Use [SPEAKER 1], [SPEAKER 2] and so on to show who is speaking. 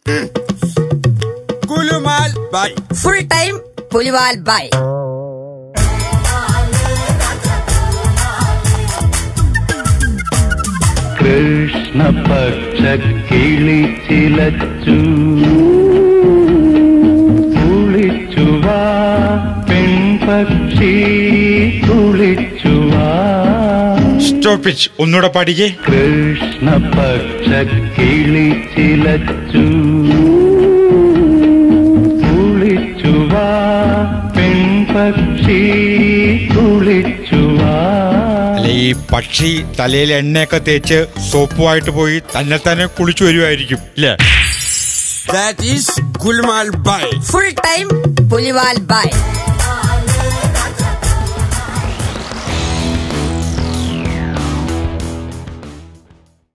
[SPEAKER 1] ഗുലുമാൽ by
[SPEAKER 2] full time Pulival by
[SPEAKER 3] കൃഷ്ണപക്ഷ കിളി ചിലച്ചു കുളിച്ചുവാ പെൺപക്ഷി കുളിച്ചുവാ
[SPEAKER 4] സ്റ്റോപ്പ് ഇറ്റ് ഒന്നുകൂടെ പാടിക്കേ
[SPEAKER 3] കൃഷ്ണപക്ഷ കിളി ചിലച്ചു കുളിച്ചുവാ പെൺപക്ഷി കുളിച്ചുവാ
[SPEAKER 4] അല്ല ഈ പക്ഷി തലയിൽ എണ്ണയൊക്കെ തേച്ച് സോപ്പുമായിട്ട് പോയി തന്നെ തന്നെ കുളിച്ചു വരുമായിരിക്കും അല്ലേ
[SPEAKER 1] that is Gulumaal by
[SPEAKER 2] full time Pulival by